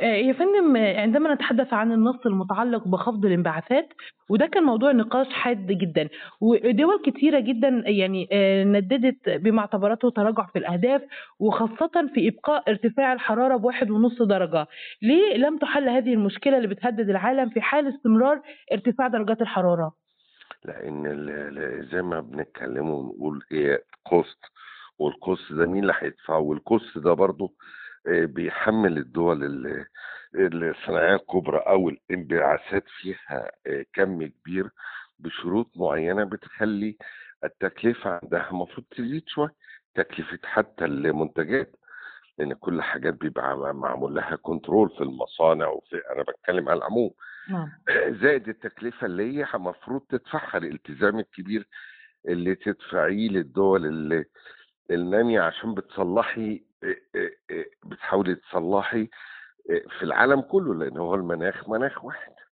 آآ يا فندم عندما نتحدث عن النص المتعلق بخفض الانبعاثات، وده كان موضوع نقاش حاد جدًا، ودول كتيرة جدًا يعني آآ نددت بما اعتبرته تراجع في الأهداف، وخاصةً في إبقاء ارتفاع الحرارة ب1.5 درجة، ليه لم تُحل هذه المشكلة اللي بتهدد العالم في حال استمرار ارتفاع درجات الحرارة؟ لإن ال ال زي ما بنتكلم ونقول هي cost والcost ده مين اللي هيدفعه؟ والcost ده برضه آآ بيحمّل الدول ال الصناعية الكبرى أو الانبعاثات فيها آآ كَم كبير بشروط معيّنة بتخلّي التكلفة عندها المفروض تزيد شوية، تكلفة حتى المنتجات، لإن كل حاجات بيبقى م معمول لها control في المصانع وفي أنا باتكلم على العموم، نعم. زائد التكلفة اللي هي المفروض تدفعها الالتزام الكبير اللي تدفعيه للدول ال النامية عشان بتصلّحي آآ آآ آآ بتحاولي تصلّحي آآ في العالم كلّه، لإن هو المناخ مناخ واحد.